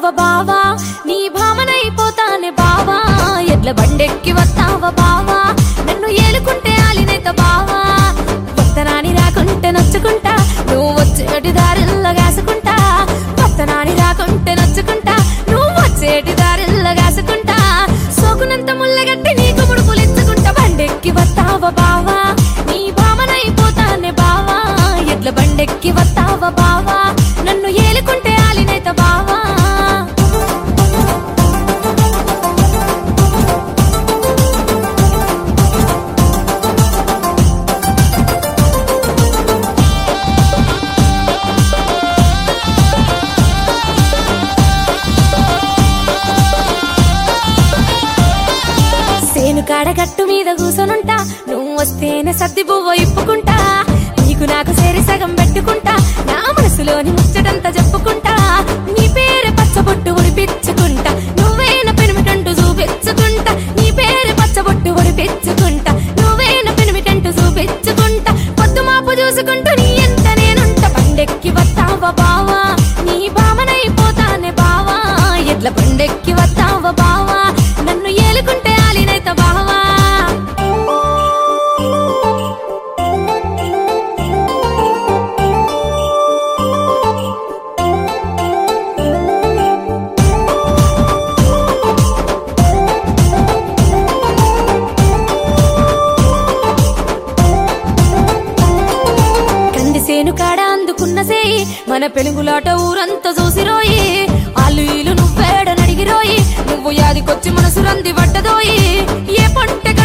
వస్తావా బావా నీ భామనైపోతానే బావా ఎడ్ల బండెక్కి వస్తావా బావా నన్ను ఏలుకుంటే ఆలినైత బావా వస్తనాని రాకుంటే నచ్చుకుంటా నువ్వు వచ్చేటి దారిల్లో కాసుకుంటా వస్తనాని రాకుంటే నచ్చుకుంటా నువ్వు వచ్చేటి దారిల్లో కాసుకుంటా సోకునంత ముల్లగట్టి నీకు ముడుపులిచ్చుకుంటా బండెక్కి వస్తావా బావా నీ భామనైపోతానే బావా ఎడ్ల బండెక్కి వస్తావా బావా నన్ను ఏలుకుంటే ఆలినైత బావా సేను కాడ గట్టు మీద కూసొనుంటా నువ్వు వస్తేనే సర్ది బువ్వ ఇప్పుకుంటా నీకు నాకు సేరి సగం పెట్టుకుంటా నా మనసులోని ముచ్చటంతా చెప్పుకుంటా నీ పేరు పచ్చబొట్టు ఉడిపించుకుంటా నువ్వేన పెనిమిటంటూ చూపించుకుంటా నీ పేరు పచ్చబొట్టు ఉడిపించుకుంటా నువ్వేన పెనిమిటంటూ చూపించుకుంటా పొద్దు మాపు చూసుకుంటూ నీ ఎంత నేనుంటా పండెక్కి వస్తావా బావా నీ భామనైపోతానే బావా ఎట్ల పండెక్కి వస్తావా బావా నన్ను ఏలుకుంటే ఆలినైత బావా కంది సేను కాడ అందుకున్న సేయి మన పెలుగులాట ఊరంతా చూసిరోయి ఆలు ఈలు నువ్వేడ నడిగిరోయి నువ్వు యాదికొచ్చి మనసు రంది పడ్డదోయి ఏ పంట